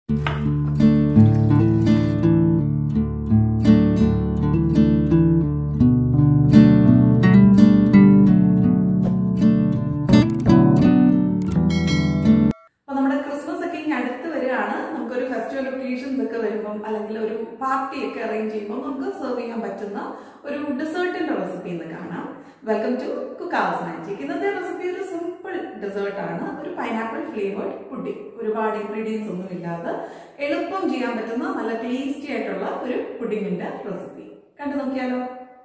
അപ്പൊ നമ്മുടെ ക്രിസ്മസ് ഒക്കെ ഇനി അടുത്ത് വരികയാണ് നമുക്കൊരു ഫെസ്റ്റിവൽ ഒക്കേഷൻസ് ഒക്കെ വരുമ്പം അല്ലെങ്കിൽ ഒരു പാർട്ടി ഒക്കെ അറേഞ്ച് ചെയ്യുമ്പോൾ നമുക്ക് സെർവ് ചെയ്യാൻ പറ്റുന്ന ഒരു ഡെസേർട്ടിന്റെ റെസിപ്പി ഇന്ന് കാണാം വെൽക്കം ടു കുക്കാസ് മാജിക് ഇന്നത്തെ റെസിപ്പി ഒരു സിമ്പിൾ ഡെസേർട്ട് ആണ് ഒരു പൈനാപ്പിൾ ഫ്ലേവേർഡ് പുഡിംഗ് ഒരുപാട് ഇൻഗ്രീഡിയൻസ് ഒന്നും ഇല്ലാതെ എളുപ്പം ചെയ്യാൻ പറ്റുന്ന നല്ല ടേസ്റ്റി ആയിട്ടുള്ള ഒരു പുഡിങ്ങിന്റെ റെസിപ്പി കണ്ടു നോക്കിയാലോ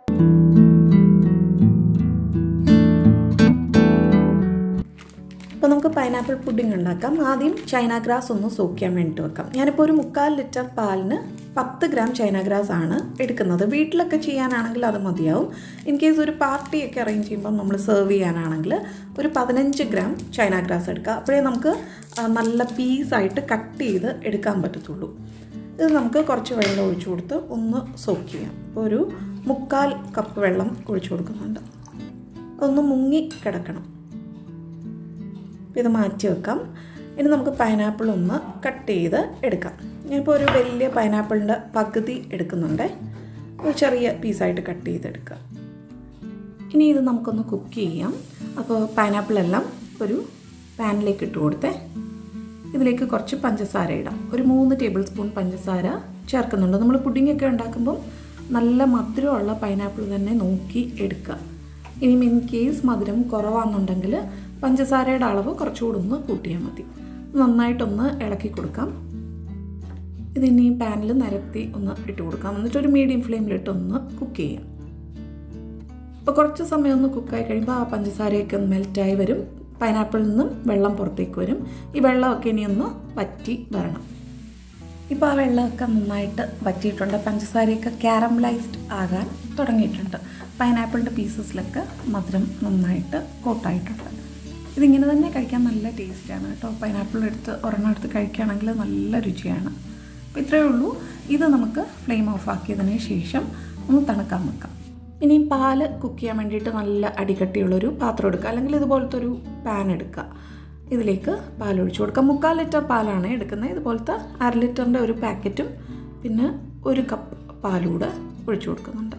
അപ്പോൾ നമുക്ക് പൈനാപ്പിൾ പുഡിംഗ് ഉണ്ടാക്കാം ആദ്യം ചൈന ഗ്രാസ് ഒന്ന് സോക്ക് ചെയ്യാൻ വേണ്ടിയിട്ട് വെക്കാം ഞാനിപ്പോൾ ഒരു മുക്കാൽ ലിറ്റർ പാലിന് പത്ത് ഗ്രാം ചൈന ഗ്രാസ് ആണ് എടുക്കുന്നത് വീട്ടിലൊക്കെ ചെയ്യാനാണെങ്കിൽ അത് മതിയാവും ഇൻ കേസ് ഒരു പാർട്ടിയൊക്കെ അറേഞ്ച് ചെയ്യുമ്പോൾ നമ്മൾ സെർവ് ചെയ്യാനാണെങ്കിൽ ഒരു പതിനഞ്ച് ഗ്രാം ചൈന ഗ്രാസ് എടുക്കുക അപ്പോഴേ നമുക്ക് ആ, നല്ല പീസായിട്ട് കട്ട് ചെയ്ത് എടുക്കാൻ പറ്റത്തുള്ളൂ ഇത് നമുക്ക് കുറച്ച് വെള്ളം ഒഴിച്ചു കൊടുത്ത് ഒന്ന് സോക്ക് ചെയ്യാം അപ്പോൾ ഒരു മുക്കാൽ കപ്പ് വെള്ളം ഒഴിച്ചു കൊടുക്കുന്നുണ്ട് അതൊന്ന് മുങ്ങി കിടക്കണം ഇത് മാറ്റി വെക്കാം ഇനി നമുക്ക് പൈനാപ്പിൾ ഒന്ന് കട്ട് ചെയ്ത് എടുക്കാം ഞാനിപ്പോൾ ഒരു വലിയ പൈനാപ്പിളിൻ്റെ പകുതി എടുക്കുന്നുണ്ട് ഒരു ചെറിയ പീസായിട്ട് കട്ട് ചെയ്തെടുക്കുക ഇനി ഇത് നമുക്കൊന്ന് കുക്ക് ചെയ്യാം അപ്പോൾ പൈനാപ്പിളെല്ലാം ഒരു പാനിലേക്ക് ഇട്ട് കൊടുത്തേ ഇതിലേക്ക് കുറച്ച് പഞ്ചസാര ഇടാം ഒരു മൂന്ന് ടേബിൾ സ്പൂൺ പഞ്ചസാര ചേർക്കുന്നുണ്ട് നമ്മൾ പുഡിങ്ങൊക്കെ ഉണ്ടാക്കുമ്പം നല്ല മധുരമുള്ള പൈനാപ്പിൾ തന്നെ നോക്കി എടുക്കുക ഇനി ഇൻ കേസ് മധുരം കുറവാണെന്നുണ്ടെങ്കിൽ പഞ്ചസാരയുടെ അളവ് കുറച്ചുകൂടി ഒന്ന് കൂട്ടിയാൽ മതി നന്നായിട്ടൊന്ന് ഇളക്കി കൊടുക്കാം ഇതിനി പാനിൽ നിരത്തി ഒന്ന് ഇട്ട് കൊടുക്കാം എന്നിട്ട് ഒരു മീഡിയം ഫ്ലെയിമിലിട്ട് ഒന്ന് കുക്ക് ചെയ്യാം അപ്പോൾ കുറച്ച് സമയം ഒന്ന് കുക്കായി കഴിയുമ്പോൾ ആ പഞ്ചസാരയൊക്കെ ഒന്ന് മെൽറ്റായി വരും പൈനാപ്പിളിൽ നിന്നും വെള്ളം പുറത്തേക്ക് വരും ഈ വെള്ളമൊക്കെ ഇനി ഒന്ന് വറ്റി വരണം ഇപ്പോൾ ആ വെള്ളമൊക്കെ നന്നായിട്ട് വറ്റിയിട്ടുണ്ട് പഞ്ചസാരയൊക്കെ ക്യാരമലൈസ്ഡ് ആകാൻ തുടങ്ങിയിട്ടുണ്ട് പൈനാപ്പിളിൻ്റെ പീസസിലൊക്കെ മധുരം നന്നായിട്ട് കോട്ടായിട്ടുണ്ട് ഇതിങ്ങനെ തന്നെ കഴിക്കാൻ നല്ല ടേസ്റ്റാണ് കേട്ടോ പൈനാപ്പിൾ എടുത്ത് ഒരെണ്ണം എടുത്ത് കഴിക്കുകയാണെങ്കിൽ നല്ല രുചിയാണ് അപ്പോൾ ഇത്രയേ ഉള്ളൂ ഇത് നമുക്ക് ഫ്ലെയിം ഓഫ് ആക്കിയതിന് ശേഷം ഒന്ന് തണുക്കാൻ വെക്കാം ഇനി പാല് കുക്ക് ചെയ്യാൻ വേണ്ടിയിട്ട് നല്ല അടികട്ടിയുള്ളൊരു പാത്രം എടുക്കുക അല്ലെങ്കിൽ ഇതുപോലത്തെ ഒരു പാൻ എടുക്കുക ഇതിലേക്ക് പാൽ ഒഴിച്ചു കൊടുക്കുക മുക്കാൽ ലിറ്റർ പാലാണ് എടുക്കുന്നത് ഇതുപോലത്തെ അര ലിറ്ററിൻ്റെ ഒരു പാക്കറ്റും പിന്നെ ഒരു കപ്പ് പാലൂടെ ഒഴിച്ചു കൊടുക്കുന്നുണ്ട്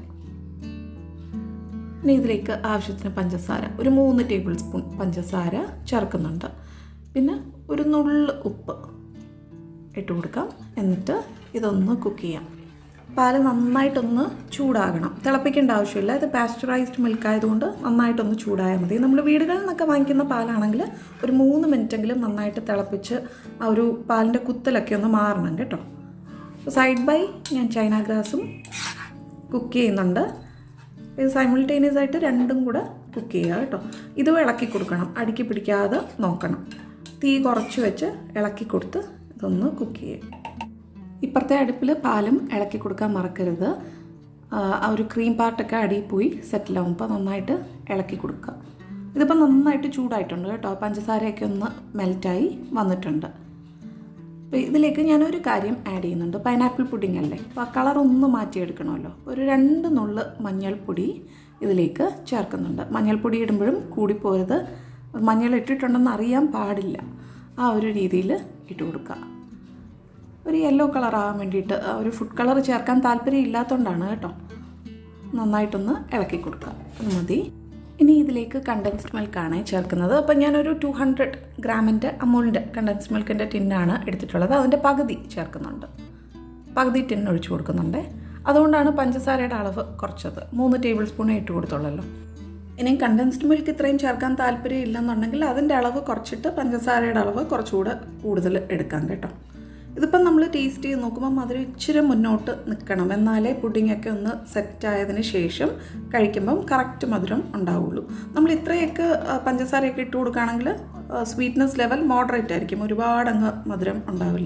ഇനി ഇതിലേക്ക് ആവശ്യത്തിന് പഞ്ചസാര ഒരു മൂന്ന് ടേബിൾ സ്പൂൺ പഞ്ചസാര ചേർക്കുന്നുണ്ട് പിന്നെ ഒരു നുള്ള് ഉപ്പ് ഇട്ട് കൊടുക്കാം എന്നിട്ട് ഇതൊന്ന് കുക്ക് ചെയ്യാം പാല് നന്നായിട്ടൊന്ന് ചൂടാകണം തിളപ്പിക്കേണ്ട ആവശ്യമില്ല ഇത് പാസ്ചറൈസ്ഡ് മിൽക്ക് ആയതുകൊണ്ട് നന്നായിട്ടൊന്ന് ചൂടായാൽ മതി നമ്മൾ വീടുകളിൽ നിന്നൊക്കെ വാങ്ങിക്കുന്ന പാലാണെങ്കിൽ ഒരു മൂന്ന് മിനിറ്റെങ്കിലും നന്നായിട്ട് തിളപ്പിച്ച് ആ ഒരു പാലിൻ്റെ കുത്തലൊക്കെ ഒന്ന് മാറണം കേട്ടോ സൈഡ് ബൈ ഞാൻ ചൈന ഗ്രാസും കുക്ക് ചെയ്യുന്നുണ്ട് ഇത് സൈമിൾട്ടേനിയസ് ആയിട്ട് രണ്ടും കൂടെ കുക്ക് ചെയ്യുക കേട്ടോ ഇതും ഇളക്കി കൊടുക്കണം അടുക്കി പിടിക്കാതെ നോക്കണം തീ കുറച്ച് വെച്ച് ഇളക്കി കൊടുത്ത് ഇതൊന്ന് കുക്ക് ചെയ്യും ഇപ്പുറത്തെ അടുപ്പിൽ പാലും ഇളക്കി കൊടുക്കാൻ മറക്കരുത് ആ ആ ഒരു ക്രീം പാർട്ടൊക്കെ അടിയിൽ പോയി സെറ്റിലാവുമ്പോൾ നന്നായിട്ട് ഇളക്കി കൊടുക്കുക ഇതിപ്പോൾ നന്നായിട്ട് ചൂടായിട്ടുണ്ട് കേട്ടോ പഞ്ചസാരയൊക്കെ ഒന്ന് മെൽറ്റായി വന്നിട്ടുണ്ട് അപ്പോൾ ഇതിലേക്ക് ഞാനൊരു കാര്യം ആഡ് ചെയ്യുന്നുണ്ട് പൈനാപ്പിൾ പുഡിംഗ് അല്ലേ അപ്പോൾ ആ കളർ ഒന്ന് മാറ്റിയെടുക്കണമല്ലോ ഒരു രണ്ട് നുള്ള് മഞ്ഞൾപ്പൊടി ഇതിലേക്ക് ചേർക്കുന്നുണ്ട് മഞ്ഞൾപ്പൊടി ഇടുമ്പോഴും കൂടിപ്പോരുത് മഞ്ഞൾ ഇട്ടിട്ടുണ്ടെന്ന് അറിയാൻ പാടില്ല ആ ഒരു രീതിയിൽ ഇട്ട് കൊടുക്കുക ഒരു യെല്ലോ കളർ ആകാൻ വേണ്ടിയിട്ട് ആ ഒരു ഫുഡ് കളർ ചേർക്കാൻ താല്പര്യം ഇല്ലാത്തതുകൊണ്ടാണ് കേട്ടോ നന്നായിട്ടൊന്ന് ഇളക്കി കൊടുക്കുക അത് മതി ഇനി ഇതിലേക്ക് കണ്ടൻസ്ഡ് മിൽക്കാണ് ചേർക്കുന്നത് അപ്പം ഞാനൊരു ടു ഹൺഡ്രഡ് ഗ്രാമിൻ്റെ അമൂലിൻ്റെ കണ്ടൻസ്ഡ് മിൽക്കിൻ്റെ ടിന്നാണ് എടുത്തിട്ടുള്ളത് അതിൻ്റെ പകുതി ചേർക്കുന്നുണ്ട് പകുതി ടിൻ ഒഴിച്ചു കൊടുക്കുന്നുണ്ട് അതുകൊണ്ടാണ് പഞ്ചസാരയുടെ അളവ് കുറച്ചത് മൂന്ന് ടേബിൾ സ്പൂണേ ഇട്ട് കൊടുത്തുള്ളല്ലോ ഇനി കണ്ടൻസ്ഡ് മിൽക്ക് ഇത്രയും ചേർക്കാൻ താല്പര്യം ഇല്ലെന്നുണ്ടെങ്കിൽ അതിൻ്റെ അളവ് കുറച്ചിട്ട് പഞ്ചസാരയുടെ അളവ് കുറച്ചുകൂടെ കൂടുതൽ എടുക്കാം കേട്ടോ ഇതിപ്പം നമ്മൾ ടേസ്റ്റ് ചെയ്ത് നോക്കുമ്പോൾ മധുരം ഇച്ചിരി മുന്നോട്ട് നിൽക്കണം എന്നാലേ പുഡിങ്ങൊക്കെ ഒന്ന് സെറ്റ് ആയതിന് ശേഷം കഴിക്കുമ്പം കറക്റ്റ് മധുരം ഉണ്ടാവുള്ളൂ നമ്മൾ ഇത്രയൊക്കെ ആ, പഞ്ചസാരയൊക്കെ ഇട്ട് കൊടുക്കുകയാണെങ്കിൽ സ്വീറ്റ്നെസ് ലെവൽ മോഡറേറ്റ് ആയിരിക്കും ഒരുപാട് അങ്ങ് മധുരം ഉണ്ടാവില്ല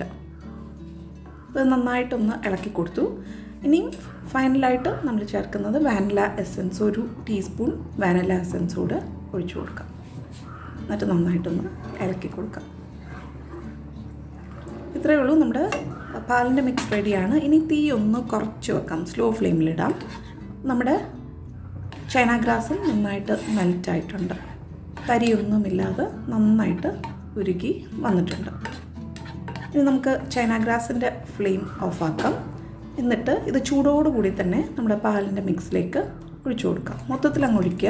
ഇത് നന്നായിട്ടൊന്ന് ഇളക്കി കൊടുത്തു ഇനി ഫൈനലായിട്ട് നമ്മൾ ചേർക്കുന്നത് വാനില എസൻസ് ഒരു ടീസ്പൂൺ വാനില എസൻസ് കൂടെ ഒഴിച്ചു കൊടുക്കാം എന്നിട്ട് നന്നായിട്ടൊന്ന് ഇളക്കി കൊടുക്കാം ഇത്രയേ ഉള്ളൂ നമ്മുടെ പാലിൻ്റെ മിക്സ് റെഡിയാണ് ഇനി തീ ഒന്ന് കുറച്ച് വെക്കാം സ്ലോ ഫ്ലെയിമിലിടാം നമ്മുടെ ചൈന ഗ്രാസും നന്നായിട്ട് മെൽറ്റായിട്ടുണ്ട് തരിയൊന്നുമില്ലാതെ നന്നായിട്ട് ഉരുകി വന്നിട്ടുണ്ട് ഇനി നമുക്ക് ചൈന ഗ്രാസിൻ്റെ ഫ്ലെയിം ഓഫാക്കാം എന്നിട്ട് ഇത് ചൂടോടുകൂടി തന്നെ നമ്മുടെ പാലിൻ്റെ മിക്സിലേക്ക് ഒഴിച്ചു കൊടുക്കാം മൊത്തത്തിൽ അങ്ങ് ഒഴിക്കുക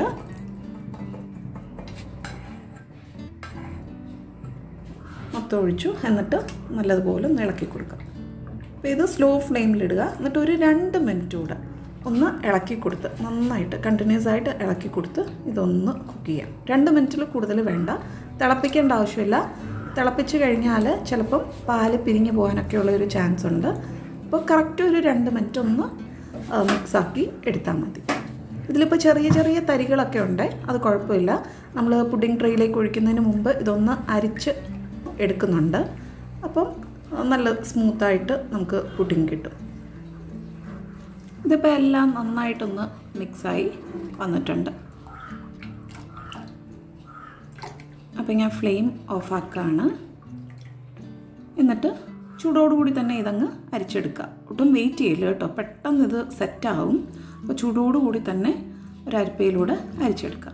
മൊത്തം ഒഴിച്ചു എന്നിട്ട് നല്ലതുപോലെ ഒന്ന് ഇളക്കി കൊടുക്കാം അപ്പോൾ ഇത് സ്ലോ ഫ്ലെയിമിലിടുക എന്നിട്ട് ഒരു രണ്ട് മിനിറ്റ് കൂടെ ഒന്ന് ഇളക്കി കൊടുത്ത് നന്നായിട്ട് കണ്ടിന്യൂസ് ആയിട്ട് ഇളക്കി കൊടുത്ത് ഇതൊന്ന് കുക്ക് ചെയ്യാം രണ്ട് മിനിറ്റിൽ കൂടുതൽ വേണ്ട തിളപ്പിക്കേണ്ട ആവശ്യമില്ല തിളപ്പിച്ച് കഴിഞ്ഞാൽ ചിലപ്പം പാല് പിരിഞ്ഞു പോകാനൊക്കെയുള്ള ഒരു ചാൻസ് ഉണ്ട് അപ്പോൾ കറക്റ്റ് ഒരു രണ്ട് മിനിറ്റ് ഒന്ന് മിക്സാക്കി എടുത്താൽ മതി ഇതിലിപ്പോൾ ചെറിയ ചെറിയ തരികളൊക്കെ ഉണ്ട് അത് കുഴപ്പമില്ല നമ്മൾ പുഡിംഗ് ട്രേയിലേക്ക് ഒഴിക്കുന്നതിന് മുമ്പ് ഇതൊന്ന് അരിച്ച് എടുക്കുന്നുണ്ട് അപ്പം നല്ല സ്മൂത്തായിട്ട് നമുക്ക് പുഡിംഗ് കിട്ടും ഇതിപ്പോൾ എല്ലാം നന്നായിട്ടൊന്ന് മിക്സായി വന്നിട്ടുണ്ട് അപ്പോൾ ഞാൻ ഫ്ലെയിം ഓഫാക്കുകയാണ് എന്നിട്ട് ചൂടോടുകൂടി തന്നെ ഇതങ്ങ് അരിച്ചെടുക്കുക ഒട്ടും വെയിറ്റ് ചെയ്യില്ല കേട്ടോ പെട്ടെന്ന് ഇത് സെറ്റാവും അപ്പോൾ ചൂടോടുകൂടി തന്നെ ഒരു അരിപ്പയിലൂടെ അരിച്ചെടുക്കുക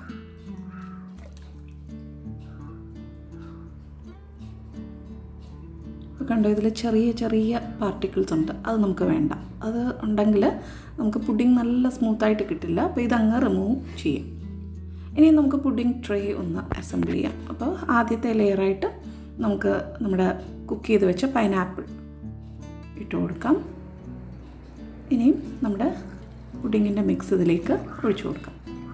ഇപ്പോൾ കണ്ടോ ഇതിൽ ചെറിയ ചെറിയ പാർട്ടിക്കിൾസ് ഉണ്ട് അത് നമുക്ക് വേണ്ട അത് ഉണ്ടെങ്കിൽ നമുക്ക് പുഡിംഗ് നല്ല സ്മൂത്തായിട്ട് കിട്ടില്ല അപ്പോൾ ഇതങ്ങ് റിമൂവ് ചെയ്യും ഇനി നമുക്ക് പുഡിംഗ് ട്രേ ഒന്ന് അസംബിൾ ചെയ്യാം അപ്പോൾ ആദ്യത്തെ ലെയറായിട്ട് നമുക്ക് നമ്മുടെ കുക്ക് ചെയ്ത് വെച്ച പൈനാപ്പിൾ ഇട്ട് കൊടുക്കാം ഇനിയും നമ്മുടെ പുഡിങ്ങിൻ്റെ മിക്സ് ഇതിലേക്ക് ഒഴിച്ചു കൊടുക്കാം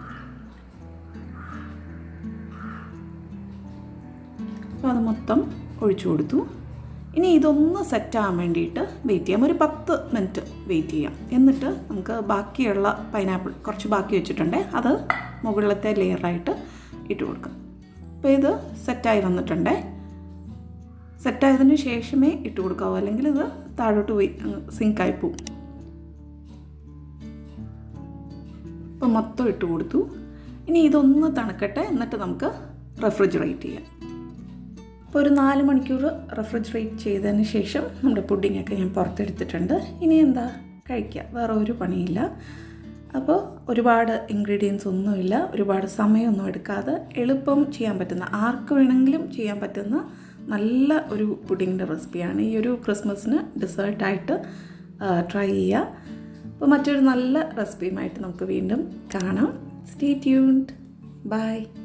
അപ്പോൾ അത് മൊത്തം ഒഴിച്ചു കൊടുത്തു ഇനി ഇതൊന്ന് സെറ്റാകാൻ വേണ്ടിയിട്ട് വെയിറ്റ് ചെയ്യാം ഒരു പത്ത് മിനിറ്റ് വെയിറ്റ് ചെയ്യാം എന്നിട്ട് നമുക്ക് ബാക്കിയുള്ള പൈനാപ്പിൾ കുറച്ച് ബാക്കി വെച്ചിട്ടുണ്ട് അത് മുകളിലത്തെ ലെയറായിട്ട് ഇട്ട് കൊടുക്കാം അപ്പോൾ ഇത് സെറ്റായി വന്നിട്ടുണ്ടേ സെറ്റായതിന് ശേഷമേ ഇട്ട് കൊടുക്കാവൂ അല്ലെങ്കിൽ ഇത് താഴോട്ട് പോയി സിങ്കായി പോവും ഇപ്പോൾ മൊത്തം ഇട്ട് കൊടുത്തു ഇനി ഇതൊന്ന് തണുക്കട്ടെ എന്നിട്ട് നമുക്ക് റെഫ്രിജറേറ്റ് ചെയ്യാം ഇപ്പോൾ ഒരു നാല് മണിക്കൂർ റെഫ്രിജറേറ്റ് ചെയ്തതിന് ശേഷം നമ്മുടെ പുഡിങ്ങൊക്കെ ഞാൻ പുറത്തെടുത്തിട്ടുണ്ട് ഇനി എന്താ കഴിക്കുക വേറെ ഒരു പണിയില്ല അപ്പോൾ ഒരുപാട് ഇൻഗ്രീഡിയൻസ് ഒന്നുമില്ല ഒരുപാട് സമയമൊന്നും എടുക്കാതെ എളുപ്പം ചെയ്യാൻ പറ്റുന്ന ആർക്ക് വേണമെങ്കിലും ചെയ്യാൻ പറ്റുന്ന നല്ല ഒരു പുഡിങ്ങിൻ്റെ റെസിപ്പിയാണ് ഈ ഒരു ക്രിസ്മസിന് ഡെസേർട്ടായിട്ട് ട്രൈ ചെയ്യുക അപ്പോൾ മറ്റൊരു നല്ല റെസിപ്പിയുമായിട്ട് നമുക്ക് വീണ്ടും കാണാം സ്റ്റേ ട്യൂൺഡ് ബൈ